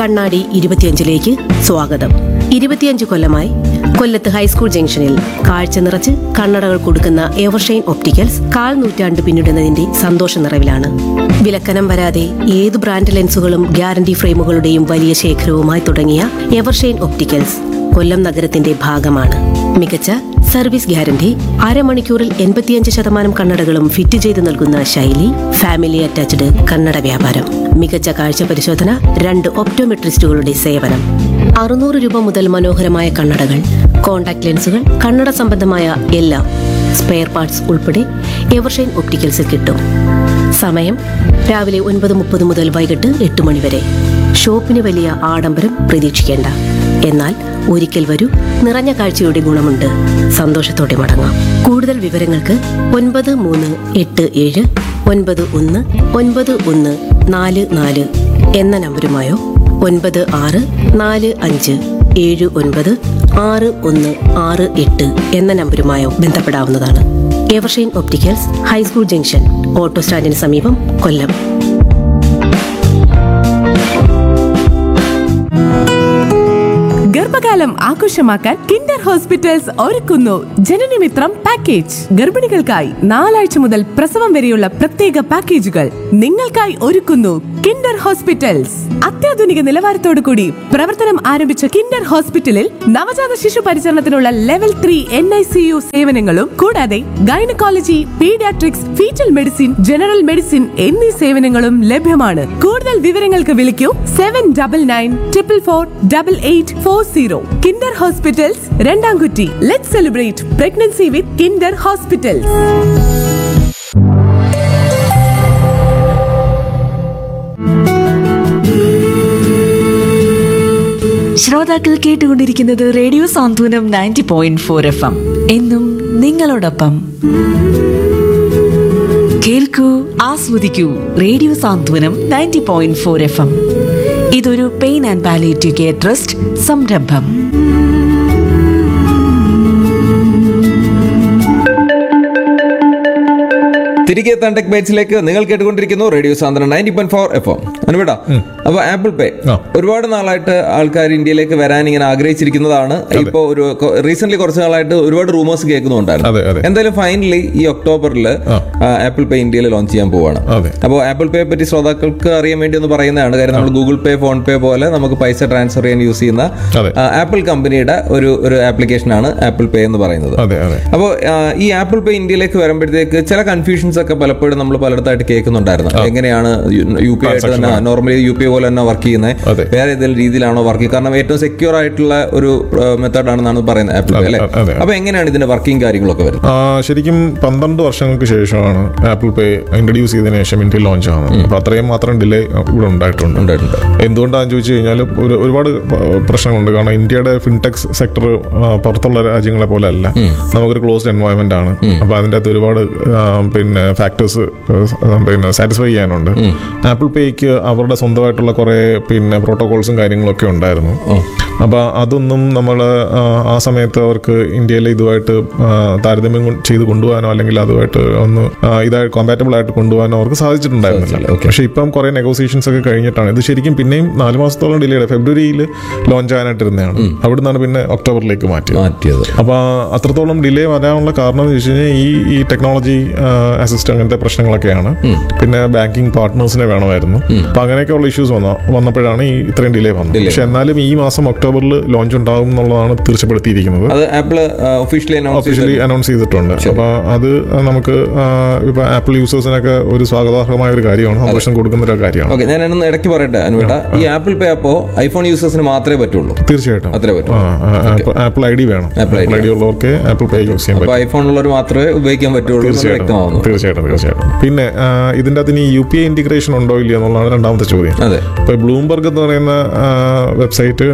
കണ്ണാടി ഇരുപത്തിയഞ്ചിലേക്ക് സ്വാഗതം ഇരുപത്തിയഞ്ച് കൊല്ലമായി കൊല്ലത്ത് ഹൈസ്കൂൾ ജംഗ്ഷനിൽ കാഴ്ച നിറച്ച് കണ്ണടകൾ കൊടുക്കുന്ന എവർഷൈൻ ഒപ്റ്റിക്കൽസ് കാൽ നൂറ്റാണ്ട് പിന്നിടുന്നതിന്റെ സന്തോഷ നിറവിലാണ് വിലക്കനം വരാതെ ഏത് ബ്രാൻഡ് ലെൻസുകളും ഗ്യാരണ്ടി ഫ്രെയിമുകളുടെയും വലിയ ശേഖരവുമായി തുടങ്ങിയ എവർഷൈൻ ഒപ്റ്റിക്കൽസ് കൊല്ലം നഗരത്തിന്റെ ഭാഗമാണ് മികച്ച സർവീസ് ഗ്യാരണ്ടി അരമണിക്കൂറിൽ എൺപത്തിയഞ്ച് ശതമാനം കണ്ണടകളും ഫിറ്റ് ചെയ്ത് നൽകുന്ന ശൈലി ഫാമിലി അറ്റാച്ച്ഡ് കണ്ണട വ്യാപാരം മികച്ച കാഴ്ച പരിശോധന രണ്ട് ഒപ്റ്റോമെട്രിസ്റ്റുകളുടെ സേവനം അറുന്നൂറ് രൂപ മുതൽ മനോഹരമായ കണ്ണടകൾ കോൺടാക്ട് ലെൻസുകൾ കണ്ണട സംബന്ധമായ എല്ലാം സ്പെയർ പാർട്സ് ഉൾപ്പെടെ എവർഷൈൻ ഒപ്റ്റിക്കൽസിൽ കിട്ടും സമയം രാവിലെ ഒൻപത് മുപ്പത് മുതൽ വൈകിട്ട് എട്ട് മണി വരെ ഷോപ്പിന് വലിയ ആഡംബരം പ്രതീക്ഷിക്കേണ്ട എന്നാൽ ഒരിക്കൽ വരൂ നിറഞ്ഞ കാഴ്ചയുടെ ഗുണമുണ്ട് സന്തോഷത്തോടെ മടങ്ങാം കൂടുതൽ വിവരങ്ങൾക്ക് ഒൻപത് മൂന്ന് എട്ട് ഏഴ് ഒൻപത് ഒന്ന് ഒൻപത് ഒന്ന് നാല് നാല് എന്ന നമ്പരുമായോ ഒൻപത് ആറ് നാല് അഞ്ച് ഏഴ് ഒൻപത് ആറ് ഒന്ന് ആറ് എട്ട് എന്ന നമ്പരുമായോ ബന്ധപ്പെടാവുന്നതാണ് Evershine opticals high school junction auto സ്റ്റാൻഡിന് സമീപം കൊല്ലം ഗർഭകാലം ആഘോഷമാക്കാൻ കിൻഡർ ഹോസ്പിറ്റൽസ് ഒരുക്കുന്നു ജനനമിത്രം പാക്കേജ് ഗർഭിണികൾക്കായി നാലാഴ്ച മുതൽ പ്രസവം വരെയുള്ള പ്രത്യേക പാക്കേജുകൾ നിങ്ങൾക്കായി ഒരുക്കുന്നു കിൻഡർ ഹോസ്പിറ്റൽസ് അത്യാധുനിക നിലവാരത്തോടു കൂടി പ്രവർത്തനം ആരംഭിച്ച കിൻഡർ ഹോസ്പിറ്റലിൽ നവജാത ശിശു പരിചരണത്തിനുള്ള level three N I C U സേവനങ്ങളും കൂടാതെ gynaecology paediatrics fetal medicine general medicine എന്നീ സേവനങ്ങളും ലഭ്യമാണ് കൂടുതൽ വിവരങ്ങൾക്ക് വിളിക്കൂ seven double nine triple four double eight four zero Kinder hospitals രണ്ടാംകുറ്റി let celebrate pregnancy with Kinder hospitals ശ്രോതാക്കൾ കേട്ടുകൊണ്ടിരിക്കുന്നത് radio Santhwanam ninety point four F M എന്നും നിങ്ങളോടൊപ്പം കേൾക്കൂ ആസ്വദിക്കൂ radio Santhwanam ninety point four F M ഇതൊരു pain and palliative care trust സംരംഭം തിരികെ എത്താൻ ടെക് ബൈറ്റ്സിലേക്ക് നിങ്ങൾ കേട്ടുകൊണ്ടിരിക്കുന്നു radio Santhwanam ninety point four F M അനുവിടാ അപ്പൊ ആപ്പിൾ പേ ആ. ഒരുപാട് നാളായിട്ട് ആൾക്കാർ ഇന്ത്യയിലേക്ക് വരാൻ ഇങ്ങനെ ആഗ്രഹിച്ചിരിക്കുന്നതാണ് ഇപ്പൊ ഒരു റീസെന്റ് കുറച്ച് നാളായിട്ട് ഒരുപാട് റൂമേഴ്സ് അതെ, കേൾക്കുന്നുണ്ടായിരുന്നു അതെ. എന്തായാലും ഫൈനലി ഈ ഒക്ടോബറിൽ ആപ്പിൾ പേ ഇന്ത്യയിൽ ലോഞ്ച് ചെയ്യാൻ പോവാണ് അതെ. അപ്പോൾ ആപ്പിൾ പേ പറ്റി ശ്രോതാക്കൾക്ക് അറിയാൻ വേണ്ടി ഒന്ന് പറയുന്നതാണ് കാര്യം നമ്മൾ ഗൂഗിൾ പേ ഫോൺ പേ പോലെ നമുക്ക് പൈസ ട്രാൻസ്ഫർ ചെയ്യാൻ യൂസ് ചെയ്യുന്ന അതെ. ആ, ആപ്പിൾ കമ്പനിയുടെ ഒരു ഒരു ആപ്ലിക്കേഷനാണ് ആപ്പിൾ പേ എന്ന് പറയുന്നത് അതെ അതെ അപ്പോൾ ഈ ആപ്പിൾ പേ ഇന്ത്യയിലേക്ക് വരുമ്പോഴത്തേക്ക് ചില കൺഫ്യൂഷൻസ് ഒക്കെ പലപ്പോഴും നമ്മൾ പലയിടത്തായിട്ട് കേൾക്കുന്നുണ്ടായിരുന്നു എങ്ങനെയാണ് യു പി ആയിട്ട് തന്നെ നോർമലി യു പി പോലെ തന്നെ വർക്ക് ചെയ്യുന്നത് അതെ. വേറെ ഏതെങ്കിലും രീതിയിലാണോ വർക്ക് ചെയ്യുക കാരണം ഏറ്റവും സെക്യൂർ ആയിട്ടുള്ള ഒരു മെത്തേഡ് ആണെന്നാണ് പറയുന്നത് ആപ്പിൾ പേ അല്ലേ അതെ, അതെ. അപ്പൊ എങ്ങനെയാണ് ഇതിന്റെ വർക്കിംഗ് കാര്യങ്ങളൊക്കെ വരുന്നത് ആ, ശരിക്കും പന്ത്രണ്ട് വർഷങ്ങൾക്ക് ശേഷമാണ് ആപ്പിൾ പേ ഇൻട്രൊഡ്യൂസ് ചെയ്തതിനു ശേഷം ഇന്ത്യയിൽ ലോഞ്ച് ആവുന്നത് അപ്പൊ അത്രയും മാത്രം ഡിലേ ഇവിടെ ഉണ്ടായിട്ടുണ്ട് ഉണ്ടായിട്ടുണ്ട്. എന്തുകൊണ്ടാണെന്ന് ചോദിച്ചു കഴിഞ്ഞാൽ ഒരു ഒരുപാട് പ- പ്രശ്നങ്ങളുണ്ട് കാരണം ഇന്ത്യയുടെ ഫിൻടെക്സ് സെക്ടർ പുറത്തുള്ള രാജ്യങ്ങളെ പോലെ അല്ല നമുക്കൊരു ക്ലോസ്ഡ് എൻവയോൺമെന്റ് ആണ് അപ്പൊ അതിൻ്റെ അകത്ത് ഒരുപാട് ആ, പിന്നെ ഫാക്ടേഴ്സ് പിന്നെ സാറ്റിസ്ഫൈ ചെയ്യാനുണ്ട് ആപ്പിൾ പേയ്ക്ക് അവരുടെ സ്വന്തമായിട്ടുള്ള കുറെ പിന്നെ പ്രോട്ടോകോൾസും കാര്യങ്ങളൊക്കെ ഉണ്ടായിരുന്നു അപ്പൊ അതൊന്നും നമ്മൾ ആ സമയത്ത് അവർക്ക് ഇന്ത്യയിലെ ഇതുമായിട്ട് ആ, താരതമ്യം കൊണ്ട് ചെയ്ത് കൊണ്ടുപോകാനോ അല്ലെങ്കിൽ അതുമായിട്ട് ഒന്ന് ആ, ഇതായി കോമ്പാറ്റബിൾ ആയിട്ട് കൊണ്ടുപോകാനോ അവർക്ക് സാധിച്ചിട്ടുണ്ടായിരുന്നില്ല പക്ഷെ ഇപ്പം കുറെ നെഗോസിയേഷൻസ് ഒക്കെ കഴിഞ്ഞിട്ടാണ് ഇത് ശരിക്കും പിന്നെയും നാല് മാസത്തോളം ഡിലേ ഫെബ്രുവരിയിൽ ലോഞ്ച് ആകാനായിട്ടിരുന്നതാണ് അവിടെ നിന്നാണ് പിന്നെ ഒക്ടോബറിലേക്ക് മാറ്റിയത് മാറ്റിയത് അപ്പൊ അത്രത്തോളം ഡിലേ വരാനുള്ള കാരണം എന്ന് വെച്ച് കഴിഞ്ഞാൽ ഈ ഈ ടെക്നോളജി അസിസ്റ്റ് അങ്ങനത്തെ പ്രശ്നങ്ങളൊക്കെയാണ് പിന്നെ ബാങ്കിങ് പാർട്ട്നേഴ്സിനെ വേണമായിരുന്നു അപ്പൊ അങ്ങനെയൊക്കെയുള്ള ഇഷ്യൂസ് വന്ന വന്നപ്പോഴാണ് ഈ ഇത്രയും ഡിലേ വന്നത് പക്ഷെ എന്നാലും ഈ മാസം ഒക്ടോബറിൽ ലോഞ്ച് ഉണ്ടാകും എന്നുള്ളതാണ് തീർച്ചപ്പെടുത്തിയിരിക്കുന്നത് അത് Apple officially announce officially announce ചെയ്തിട്ടുണ്ട് അപ്പൊ അത് നമുക്ക് ആ, ഇപ്പൊ ആപ്പിൾ യൂസേഴ്സിനൊക്കെ ഒരു സ്വാഗതാർഹമായ ഒരു കാര്യമാണ് സന്തോഷം കൊടുക്കുന്ന ഒരു കാര്യമാണ് ഓക്കെ ഞാൻ ഒന്ന് ഇടയ്ക്ക് പറയട്ടെ അനുവേട്ട ഈ ആപ്പിൾ പേ അപ്പോ ഐഫോൺ യൂസേഴ്സിന് മാത്രമേ പറ്റുള്ളൂ തീർച്ചയായിട്ടും അത്രേ പറ്റൂ ആ, ആ, ആപ്പിൾ- ആപ്പിൾ ഐ ഡി വേണം ആപ്പിൾ ആപ്പിൾ ഐ ഡി ഉള്ളവർക്ക് ആപ്പിൾ പേ യൂസ് ചെയ്യാൻ അപ്പൊ പറ്റും ഐഫോണുള്ളവർ മാത്രമേ ഉപയോഗിക്കാൻ പറ്റുള്ളൂ എന്ന് തീർച്ചയായിട്ടും വ്യക്തമാവുന്നു തീർച്ചയായിട്ടും തീർച്ചയായിട്ടും പിന്നെ ആ, ഇതിന്റെ അകത്ത് ഇനി യു പി ഐ ഇന്റിഗ്രേഷൻ ഉണ്ടോ ഇല്ലയോ എന്നുള്ളതാണ് രണ്ടാമത്തെ ചോദ്യം അതെ ഇപ്പൊ ബ്ലൂംബർഗ് എന്ന് പറയുന്ന വെബ്സൈറ്റ് അവർ പറയുന്നത്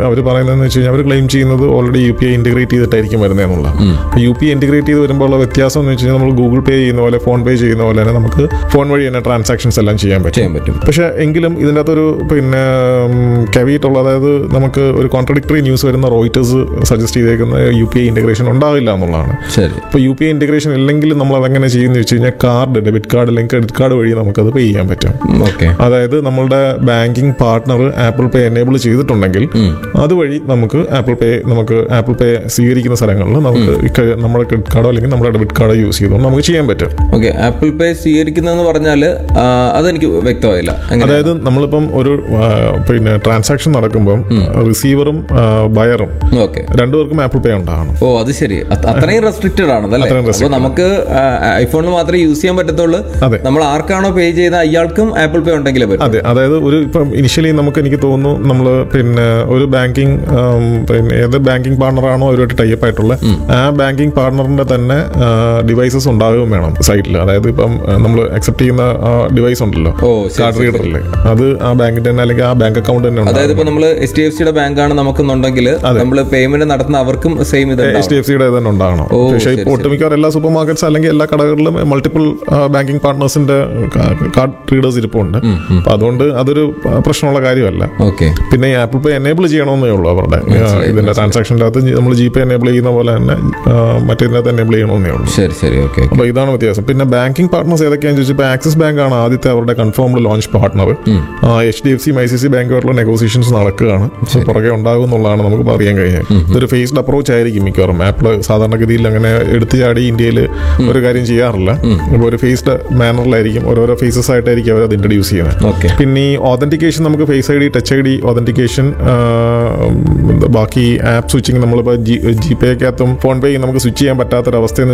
പറയുന്നതെന്ന് വെച്ച് കഴിഞ്ഞാൽ അവർ ക്ലെയിം ചെയ്യുന്നത് already U P I integrate ചെയ്തിട്ടായിരിക്കും വരുന്നത് എന്നുള്ളതാണ് യു പി ഐ ഇന്റഗ്രേറ്റ് ചെയ്ത് വരുമ്പോൾ ഉള്ള വ്യത്യാസം എന്ന് വെച്ച് കഴിഞ്ഞാൽ നമ്മൾ ഗൂഗിൾ പേ ചെയ്യുന്ന പോലെ ഫോൺ പേ ചെയ്യുന്ന പോലെ തന്നെ നമുക്ക് ഫോൺ വഴി തന്നെ ട്രാൻസാക്ഷൻസ് എല്ലാം ചെയ്യാൻ പറ്റും ചെയ്യാൻ പറ്റും പക്ഷേ എങ്കിലും ഇതിൻ്റെ അകത്തൊരു പിന്നെ കവിയിട്ടുള്ള അതായത് നമുക്ക് ഒരു കോൺട്രഡിക്ടറി ന്യൂസ് വരുന്ന റോയിറ്റേഴ്സ് സജസ്റ്റ് ചെയ്തേക്കുന്ന യു പി ഐ ഇന്റഗ്രേഷൻ ഉണ്ടാവില്ല എന്നുള്ളതാണ് ശരി ഇപ്പോൾ യു പി ഐ ഇന്റഗ്രേഷൻ ഇല്ലെങ്കിൽ നമ്മൾ അതെങ്ങനെ ചെയ്യുന്നത് വെച്ച് കഴിഞ്ഞാൽ കാർഡ് ഡെബിറ്റ് കാർഡ് അല്ലെങ്കിൽ ക്രെഡിറ്റ് കാർഡ് വഴി നമുക്കത് പേ ചെയ്യാൻ പറ്റും ഓക്കെ അതായത് നമ്മളുടെ banking partner Apple Pay enable ചെയ്തിട്ടുണ്ടെങ്കിൽ അതുവഴി നമുക്ക് ആപ്പിൾ പേ നമുക്ക് ആപ്പിൾ പേ സ്വീകരിക്കുന്ന സ്ഥലങ്ങളിൽ നമുക്ക് ഈ ക- നമ്മുടെ ക്രെഡിറ്റ് കാർഡോ അല്ലെങ്കിൽ നമ്മുടെ ഡെബിറ്റ് കാർഡോ യൂസ് ചെയ്തുകൊണ്ട് നമുക്ക് ചെയ്യാൻ പറ്റും ഓക്കെ ആപ്പിൾ പേ സ്വീകരിക്കുന്നതെന്ന് പറഞ്ഞാൽ അതെനിക്ക് വ്യക്തമായില്ല എങ്ങനെ അതായത് നമ്മളിപ്പം ഒരു ആ, പിന്നെ ട്രാൻസാക്ഷൻ നടക്കുമ്പം റിസീവറും ബയറും ഓക്കെ രണ്ടുപേർക്കും ആപ്പിൾ പേ ഉണ്ടാകണം ഓ അത് ശരി അത് അത്രയും റെസ്ട്രിക്റ്റഡ് ആണല്ലേ അത്രയും അപ്പൊ നമുക്ക് ഐഫോണിൽ മാത്രമേ യൂസ് ചെയ്യാൻ പറ്റത്തുള്ളൂ അതെ. നമ്മൾ ആർക്കാണോ പേ ചെയ്യുന്ന അയാൾക്കും ആപ്പിൾ പേ ഉണ്ടെങ്കിലേ പറ്റും അതെ അതായത് ഒരു ഇപ്പം ഇനിഷ്യലി നമുക്ക് എനിക്ക് തോന്നുന്നു നമ്മൾ പിന്നെ ഒരു ബാങ്കിങ് പിന്നെ ഏത് ബാങ്കിങ് പാർട്ണറാണോ അവരുമായിട്ട് ടൈപ്പ് ആയിട്ടുള്ള ആ ബാങ്കിങ് പാർട്ണറിന്റെ തന്നെ ഡിവൈസസ് ഉണ്ടാവുകയും വേണം സൈറ്റിൽ അതായത് ഇപ്പം നമ്മൾ അക്സെപ്റ്റ് ചെയ്യുന്ന ഡിവൈസ് ഉണ്ടല്ലോ ഓ, ശരി, കാർഡ് ശരി, റീഡറില്ലേ അത് ആ ബാങ്കിന്റെ തന്നെ അല്ലെങ്കിൽ ആ ബാങ്ക് അക്കൗണ്ട് തന്നെ അതായത് ഉണ്ടാവും ഇപ്പൊ നമ്മൾ എച്ച് ഡി എഫ് സിയുടെ ബാങ്കാണ് നമുക്കെന്നുണ്ടെങ്കിൽ നമ്മൾ പേയ്മെന്റ് നടത്തുന്ന അവർക്കും സെയിം ഇത് എച്ച് ഡി എഫ് സിയുടെ തന്നെ ഉണ്ടാകണം ഓ, പക്ഷേ ശരി, ഇപ്പോൾ ഒട്ടുമിക്കവാറും എല്ലാ സൂപ്പർ മാർക്കറ്റ്സ് അല്ലെങ്കിൽ എല്ലാ കടകളിലും മൾട്ടിപ്പിൾ ബാങ്കിങ് പാർട്ട്നേഴ്സിന്റെ കാർഡ് റീഡേഴ്സ് ഇരിപ്പുണ്ട് അപ്പൊ അതുകൊണ്ട് അതൊരു പ്രശ്നമുള്ള കാര്യമല്ല ഓക്കെ പിന്നെ ഈ ആപ്പിൾ പേ എനേബിൾ ചെയ്യണമെന്നേ ഉള്ളൂ അവരുടെ ആ, ഇതിന്റെ ട്രാൻസാക്ഷൻ്റെ അകത്ത് നമ്മൾ ജി പേ എനേബിൾ ചെയ്യുന്ന പോലെ തന്നെ ആ, മറ്റേതിനകത്ത് എനേബിൾ ചെയ്യണമെന്നേ ഉള്ളൂ ശരി ശരി ഓക്കെ അപ്പോൾ ഇതാണ് വ്യത്യാസം പിന്നെ ബാങ്കിങ് പാർട്ട്നേഴ്സ് ഏതൊക്കെയാണെന്ന് ചോദിച്ചപ്പോൾ ആക്സിസ് ബാങ്ക് ആണ് ആദ്യത്തെ അവരുടെ confirmed launch partner H D F C I C C ബാങ്കുമായിട്ടുള്ള നെഗോസിയേഷൻസ് നടക്കുകയാണ് So, പുറകെ ഉണ്ടാകും എന്നുള്ളതാണ് നമുക്ക് അറിയാൻ കഴിഞ്ഞത് ഇതൊരു ഫേസ്ഡ് അപ്രോച്ച് ആയിരിക്കും മിക്കവാറും ആപ്പിൾ സാധാരണഗതിയിൽ അങ്ങനെ എടുത്തു ചാടി ഇന്ത്യയിൽ ഒരു കാര്യം ചെയ്യാറില്ല അപ്പോൾ ഒരു ഫേസ്ഡ് മാനറിലായിരിക്കും ഓരോരോ ഫേസസ് ആയിട്ടായിരിക്കും അവർ അത് ഇൻട്രൊഡ്യൂസ് ചെയ്യുന്നത് ഓക്കെ പിന്നെ ഈ ഓതന്റിക്കേഷൻ നമുക്ക് face I D touch I D authentication ബാക്കി ആപ്പ് സ്വിച്ചിങ് നമ്മളിപ്പോൾ ജി ജി പേക്കകത്തും ഫോൺ പേ നമുക്ക് സ്വിച്ച് ചെയ്യാൻ പറ്റാത്തൊരവസ്ഥ